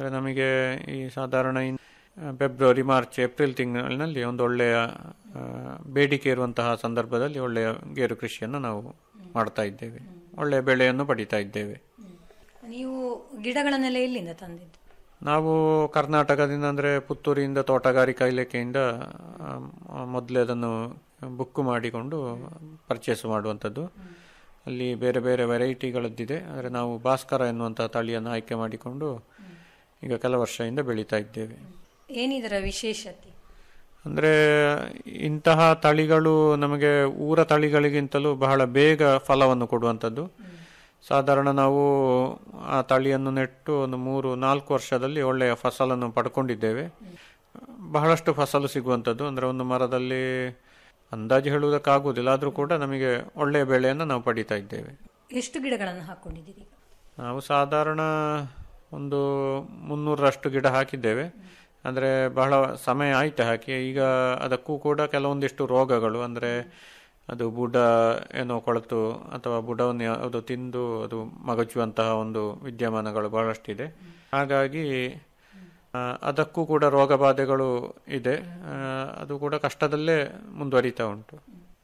ಅಂದರೆ ನಮಗೆ ಈ ಸಾಧಾರಣ ಇನ್- ಫೆಬ್ರವರಿ ಮಾರ್ಚ್ ಏಪ್ರಿಲ್ ತಿಂಗಳಿನಲ್ಲಿ ಒಂದು ಒಳ್ಳೆಯ ಆ, ಬೇಡಿಕೆ ಇರುವಂತಹ ಸಂದರ್ಭದಲ್ಲಿ ಒಳ್ಳೆಯ ಗೇರು ಕೃಷಿಯನ್ನು ನಾವು ಮಾಡ್ತಾ ಇದ್ದೇವೆ ಒಳ್ಳೆಯ ಬೆಳೆಯನ್ನು ಪಡಿತಾ ಇದ್ದೇವೆ ನೀವು ಗಿಡಗಳನ್ನೆಲ್ಲ ಎಲ್ಲಿಂದ ತಂದಿದ್ದು ನಾವು ಕರ್ನಾಟಕದಿಂದ ಅಂದರೆ ಪುತ್ತೂರಿಯಿಂದ ತೋಟಗಾರಿಕಾ ಇಲಾಖೆಯಿಂದ ಮೊದಲೇ ಅದನ್ನು ಬುಕ್ ಮಾಡಿಕೊಂಡು ಪರ್ಚೇಸ್ ಮಾಡುವಂಥದ್ದು ಅಲ್ಲಿ ಬೇರೆ ಬೇರೆ ವೆರೈಟಿಗಳದ್ದಿದೆ ಆದರೆ ನಾವು ಭಾಸ್ಕರ ಎನ್ನುವಂಥ ತಳಿಯನ್ನು ಆಯ್ಕೆ ಮಾಡಿಕೊಂಡು ಈಗ ಕೆಲ ವರ್ಷದಿಂದ ಬೆಳೀತಾ ಇದ್ದೇವೆ ಏನಿದರ ವಿಶೇಷತೆ ಅಂದರೆ ಇಂತಹ ತಳಿಗಳು ನಮಗೆ ಊರ ತಳಿಗಳಿಗಿಂತಲೂ ಬಹಳ ಬೇಗ ಫಲವನ್ನು ಕೊಡುವಂಥದ್ದು ಸಾಧಾರಣ ನಾವು ಆ ತಳಿಯನ್ನು ನೆಟ್ಟು ಒಂದು ಮೂರು ನಾಲ್ಕು ವರ್ಷದಲ್ಲಿ ಒಳ್ಳೆಯ ಫಸಲನ್ನು ಪಡ್ಕೊಂಡಿದ್ದೇವೆ ಬಹಳಷ್ಟು ಫಸಲು ಸಿಗುವಂಥದ್ದು ಅಂದರೆ ಒಂದು ಮರದಲ್ಲಿ ಅಂದಾಜು ಹೇಳುವುದಕ್ಕಾಗುವುದಿಲ್ಲ ಆದರೂ ಕೂಡ ನಮಗೆ ಒಳ್ಳೆಯ ಬೆಳೆಯನ್ನು ನಾವು ಪಡಿತಾ ಇದ್ದೇವೆ ಎಷ್ಟು ಗಿಡಗಳನ್ನು ಹಾಕೊಂಡಿದ್ದೀರಿ ಈಗ? ನಾವು ಸಾಧಾರಣ ಒಂದು ಮುನ್ನೂರರಷ್ಟು ಗಿಡ ಹಾಕಿದ್ದೇವೆ ಅಂದರೆ ಬಹಳ ಸಮಯ ಆಯ್ತು ಹಾಕಿ ಈಗ ಅದಕ್ಕೂ ಕೂಡ ಕೆಲವೊಂದಿಷ್ಟು ರೋಗಗಳು ಅಂದರೆ ಅದು ಬುಡ ಏನೋ ಕೊಳೆತು ಅಥವಾ ಬುಡವನ್ನು ಯಾವುದು ತಿಂದು ಅದು ಮಗಚುವಂತಹ ಒಂದು ವಿದ್ಯಮಾನಗಳು ಬಹಳಷ್ಟಿದೆ ಹಾಗಾಗಿ ಆ, ಅದಕ್ಕೂ ಕೂಡ ರೋಗ ಬಾಧೆಗಳು ಇದೆ ಆ, ಅದು ಕೂಡ ಕಷ್ಟದಲ್ಲೇ ಮುಂದುವರಿತಾ ಉಂಟು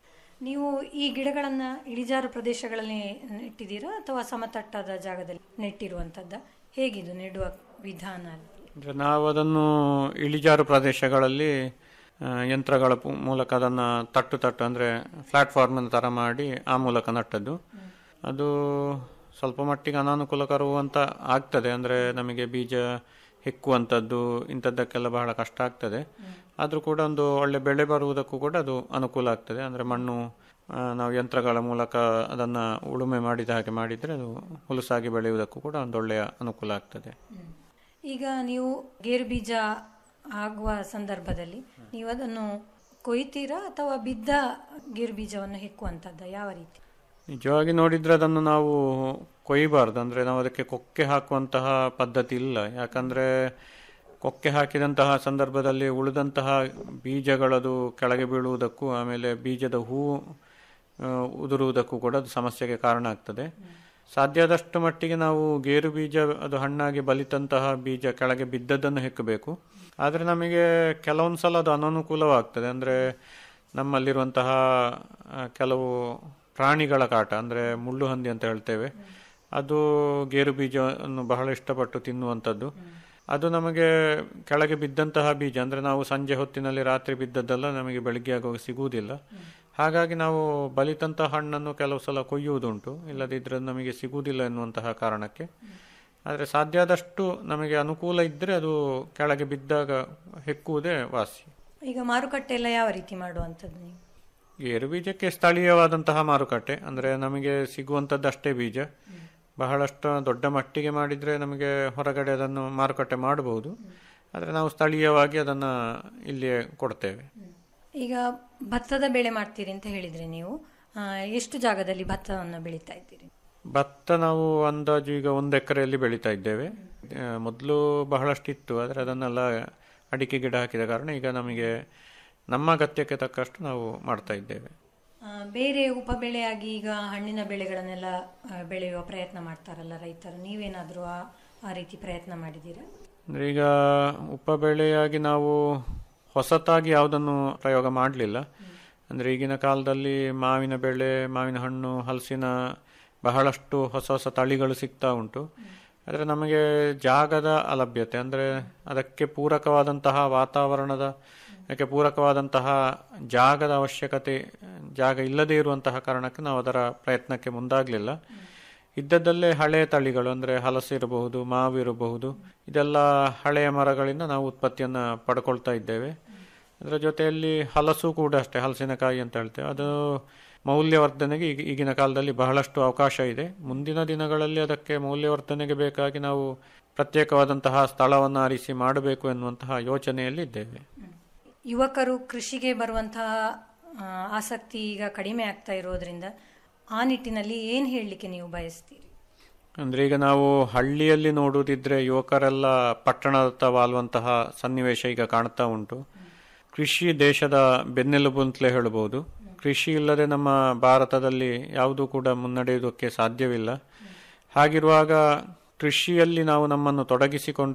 ನೀವು ಈ ಗಿಡಗಳನ್ನ ಇಳಿಜಾರು ಪ್ರದೇಶಗಳಲ್ಲಿ ನೆಟ್ಟಿದ್ದೀರಾ ಅಥವಾ ಸಮತಟ್ಟಾದ ಜಾಗದಲ್ಲಿ ನೆಟ್ಟಿರುವಂತದ್ದ ಹೇಗಿದು ನೆಡುವ ವಿಧಾನ ಅಲ್ಲಿ? ಅಂದರೆ ನಾವು ಅದನ್ನು ಇಳಿಜಾರು ಪ್ರದೇಶಗಳಲ್ಲಿ ಆ, ಯಂತ್ರಗಳ ಪು- ಮೂಲಕ ಅದನ್ನು ತಟ್ಟು ತಟ್ಟು ಅಂದರೆ ಪ್ಲಾಟ್ಫಾರ್ಮ್ ಥರ ಮಾಡಿ ಆ ಮೂಲಕ ನಟ್ಟದ್ದು ಅದು ಸ್ವಲ್ಪ ಮಟ್ಟಿಗೆ ಅನಾನುಕೂಲಕರವು ಅಂತ ಆಗ್ತದೆ ಅಂದರೆ ನಮಗೆ ಬೀಜ ಹೆಕ್ಕುವಂಥದ್ದು ಇಂಥದ್ದಕ್ಕೆಲ್ಲ ಬಹಳ ಕಷ್ಟ ಆಗ್ತದೆ ಆದರೂ ಕೂಡ ಒಂದು ಒಳ್ಳೆ ಬೆಳೆ ಬರುವುದಕ್ಕೂ ಕೂಡ ಅದು ಅನುಕೂಲ ಆಗ್ತದೆ ಅಂದರೆ ಮಣ್ಣು ಆ, ನಾವು ಯಂತ್ರಗಳ ಮೂಲಕ ಅದನ್ನು ಉಳುಮೆ ಮಾಡಿದ ಹಾಗೆ ಮಾಡಿದರೆ ಅದು ಹುಲುಸಾಗಿ ಬೆಳೆಯುವುದಕ್ಕೂ ಕೂಡ ಒಂದು ಒಳ್ಳೆಯ ಅನುಕೂಲ ಆಗ್ತದೆ ಈಗ ನೀವು ಗೇರು ಬೀಜ ಆಗುವ ಸಂದರ್ಭದಲ್ಲಿ ನೀವು ಅದನ್ನು ಕೊಯ್ತೀರಾ ಅಥವಾ ಬಿದ್ದ ಗೇರು ಬೀಜವನ್ನು ಹೆಕ್ಕುವಂತದ್ದ ಯಾವ ರೀತಿ ನಿಜವಾಗಿ ನೋಡಿದ್ರೆ ಅದನ್ನು ನಾವು ಕೊಯ್ಯಬಾರ್ದು ಅಂದರೆ ನಾವು ಅದಕ್ಕೆ ಕೊಕ್ಕೆ ಹಾಕುವಂತಹ ಪದ್ಧತಿ ಇಲ್ಲ ಯಾಕಂದರೆ ಕೊಕ್ಕೆ ಹಾಕಿದಂತಹ ಸಂದರ್ಭದಲ್ಲಿ ಉಳಿದಂತಹ ಬೀಜಗಳದು ಕೆಳಗೆ ಬೀಳುವುದಕ್ಕೂ ಆಮೇಲೆ ಬೀಜದ ಹೂವು ಆ, ಉದುರುವುದಕ್ಕೂ ಕೂಡ ಅದು ಸಮಸ್ಯೆಗೆ ಕಾರಣ ಆಗ್ತದೆ ಸಾಧ್ಯ ಆದಷ್ಟು ಮಟ್ಟಿಗೆ ನಾವು ಗೇರು ಬೀಜ ಅದು ಹಣ್ಣಾಗಿ ಬಲಿತಂತಹ ಬೀಜ ಕೆಳಗೆ ಬಿದ್ದದ್ದನ್ನು ಹೆಕ್ಕಬೇಕು ಆದರೆ ನಮಗೆ ಕೆಲವೊಂದು ಸಲ ಅದು ಅನನುಕೂಲವಾಗ್ತದೆ ಅಂದರೆ ನಮ್ಮಲ್ಲಿರುವಂತಹ ಆ, ಕೆಲವು ಪ್ರಾಣಿಗಳ ಕಾಟ ಅಂದರೆ ಮುಳ್ಳು ಹಂದಿ ಅಂತ ಹೇಳ್ತೇವೆ ಅದು ಗೇರು ಬೀಜವನ್ನು ಬಹಳ ಇಷ್ಟಪಟ್ಟು ತಿನ್ನುವಂಥದ್ದು ಅದು ನಮಗೆ ಕೆಳಗೆ ಬಿದ್ದಂತಹ ಬೀಜ ಅಂದರೆ ನಾವು ಸಂಜೆ ಹೊತ್ತಿನಲ್ಲಿ ರಾತ್ರಿ ಬಿದ್ದದ್ದೆಲ್ಲ ನಮಗೆ ಬೆಳಿಗ್ಗೆ ಆಗುವಾಗ ಸಿಗುವುದಿಲ್ಲ ಹಾಗಾಗಿ ನಾವು ಬಲಿತಂತಹ ಹಣ್ಣನ್ನು ಕೆಲವು ಸಲ ಕೊಯ್ಯುವುದುಂಟು ಇಲ್ಲದಿದ್ದರೆ ನಮಗೆ ಸಿಗುವುದಿಲ್ಲ ಎನ್ನುವಂತಹ ಕಾರಣಕ್ಕೆ ಆದರೆ ಸಾಧ್ಯ ಆದಷ್ಟು ನಮಗೆ ಅನುಕೂಲ ಇದ್ದರೆ ಅದು ಕೆಳಗೆ ಬಿದ್ದಾಗ ಹೆಕ್ಕುವುದೇ ವಾಸಿ ಈಗ ಮಾರುಕಟ್ಟೆ ಎಲ್ಲ ಯಾವ ರೀತಿ ಮಾಡುವಂಥದ್ದು ನೀವು ಗೇರು ಬೀಜಕ್ಕೆ ಸ್ಥಳೀಯವಾದಂತಹ ಮಾರುಕಟ್ಟೆ ಅಂದರೆ ನಮಗೆ ಸಿಗುವಂಥದ್ದು ಅಷ್ಟೇ ಬೀಜ ಬಹಳಷ್ಟು ದೊಡ್ಡ ಮಟ್ಟಿಗೆ ಮಾಡಿದರೆ ನಮಗೆ ಹೊರಗಡೆ ಅದನ್ನು ಮಾರುಕಟ್ಟೆ ಮಾಡಬಹುದು ಆದರೆ ನಾವು ಸ್ಥಳೀಯವಾಗಿ ಅದನ್ನು ಇಲ್ಲಿಯೇ ಕೊಡ್ತೇವೆ ಈಗ ಭತ್ತದ ಬೆಳೆ ಮಾಡ್ತೀರಿ ಅಂತ ಹೇಳಿದ್ರಿ ನೀವು ಆ, ಎಷ್ಟು ಜಾಗದಲ್ಲಿ ಭತ್ತವನ್ನು ಬೆಳೀತಾ ಇದ್ದೀರಿ ಭತ್ತ ನಾವು ಅಂದಾಜು ಈಗ ಒಂದು ಎಕರೆಯಲ್ಲಿ ಬೆಳೀತಾ ಇದ್ದೇವೆ ಆ, ಮೊದಲು ಬಹಳಷ್ಟಿತ್ತು ಆದರೆ ಅದನ್ನೆಲ್ಲ ಅಡಿಕೆ ಗಿಡ ಹಾಕಿದ ಕಾರಣ ಈಗ ನಮಗೆ ನಮ್ಮ ಅಗತ್ಯಕ್ಕೆ ತಕ್ಕಷ್ಟು ನಾವು ಮಾಡ್ತಾ ಇದ್ದೇವೆ ಆ, ಬೇರೆ ಉಪಬೆಳೆಯಾಗಿ ಈಗ ಹಣ್ಣಿನ ಬೆಳೆಗಳನ್ನೆಲ್ಲ ಆ, ಬೆಳೆಯುವ ಪ್ರಯತ್ನ ಮಾಡ್ತಾರಲ್ಲ ರೈತರು ನೀವೇನಾದರೂ ಆ ಆ ರೀತಿ ಪ್ರಯತ್ನ ಮಾಡಿದ್ದೀರಾ ಅಂದರೆ ಈಗ ಉಪಬೆಳೆಯಾಗಿ ನಾವು ಹೊಸತಾಗಿ ಯಾವುದನ್ನು ಪ್ರಯೋಗ ಮಾಡಲಿಲ್ಲ ಅಂದರೆ ಈಗಿನ ಕಾಲದಲ್ಲಿ ಮಾವಿನ ಬೆಳೆ ಮಾವಿನ ಹಣ್ಣು ಹಲಸಿನ ಬಹಳಷ್ಟು ಹೊಸ ಹೊಸ ತಳಿಗಳು ಸಿಗ್ತಾ ಉಂಟು ಆದರೆ ನಮಗೆ ಜಾಗದ ಅಲಭ್ಯತೆ ಅಂದರೆ ಅದಕ್ಕೆ ಪೂರಕವಾದಂತಹ ವಾತಾವರಣದ ಅದಕ್ಕೆ ಪೂರಕವಾದಂತಹ ಜಾಗದ ಅವಶ್ಯಕತೆ ಜಾಗ ಇಲ್ಲದೇ ಇರುವಂತಹ ಕಾರಣಕ್ಕೆ ನಾವು ಅದರ ಪ್ರಯತ್ನಕ್ಕೆ ಮುಂದಾಗಲಿಲ್ಲ ಇದ್ದದ್ದಲ್ಲೇ ಹಳೆಯ ತಳಿಗಳು ಅಂದರೆ ಹಲಸು ಇರಬಹುದು ಮಾವು ಇರಬಹುದು ಇದೆಲ್ಲ ಹಳೆಯ ಮರಗಳಿಂದ ನಾವು ಉತ್ಪತ್ತಿಯನ್ನು ಪಡ್ಕೊಳ್ತಾ ಇದ್ದೇವೆ ಅದರ ಜೊತೆಯಲ್ಲಿ ಹಲಸು ಕೂಡ ಅಷ್ಟೇ ಹಲಸಿನಕಾಯಿ ಅಂತ ಹೇಳ್ತೇವೆ ಅದು ಮೌಲ್ಯವರ್ಧನೆಗೆ ಈಗ ಈಗಿನ ಕಾಲದಲ್ಲಿ ಬಹಳಷ್ಟು ಅವಕಾಶ ಇದೆ ಮುಂದಿನ ದಿನಗಳಲ್ಲಿ ಅದಕ್ಕೆ ಮೌಲ್ಯವರ್ಧನೆಗೆ ಬೇಕಾಗಿ ನಾವು ಪ್ರತ್ಯೇಕವಾದಂತಹ ಸ್ಥಳವನ್ನು ಆರಿಸಿ ಮಾಡಬೇಕು ಎನ್ನುವಂತಹ ಯೋಚನೆಯಲ್ಲಿ ಇದ್ದೇವೆ ಯುವಕರು ಕೃಷಿಗೆ ಬರುವಂತಹ ಆ, ಆಸಕ್ತಿ ಈಗ ಕಡಿಮೆ ಆಗ್ತಾ ಇರೋದ್ರಿಂದ ಆ ನಿಟ್ಟಿನಲ್ಲಿ ಏನು ಹೇಳಲಿಕ್ಕೆ ನೀವು ಬಯಸ್ತೀರಿ ಅಂದರೆ ಈಗ ನಾವು ಹಳ್ಳಿಯಲ್ಲಿ ನೋಡುವುದಿದ್ರೆ ಯುವಕರೆಲ್ಲ ಪಟ್ಟಣದತ್ತ ವಾಲುವಂತಹ ಸನ್ನಿವೇಶ ಈಗ ಕಾಣ್ತಾ ಉಂಟು ಕೃಷಿ ದೇಶದ ಬೆನ್ನೆಲುಬು ಅಂತಲೇ ಹೇಳಬಹುದು ಕೃಷಿ ಇಲ್ಲದೆ ನಮ್ಮ ಭಾರತದಲ್ಲಿ ಯಾವುದೂ ಕೂಡ ಮುನ್ನಡೆಯುವುದಕ್ಕೆ ಸಾಧ್ಯವಿಲ್ಲ ಹಾಗಿರುವಾಗ ಕೃಷಿಯಲ್ಲಿ ನಾವು ನಮ್ಮನ್ನು ತೊಡಗಿಸಿಕೊಂಡ್ರೆ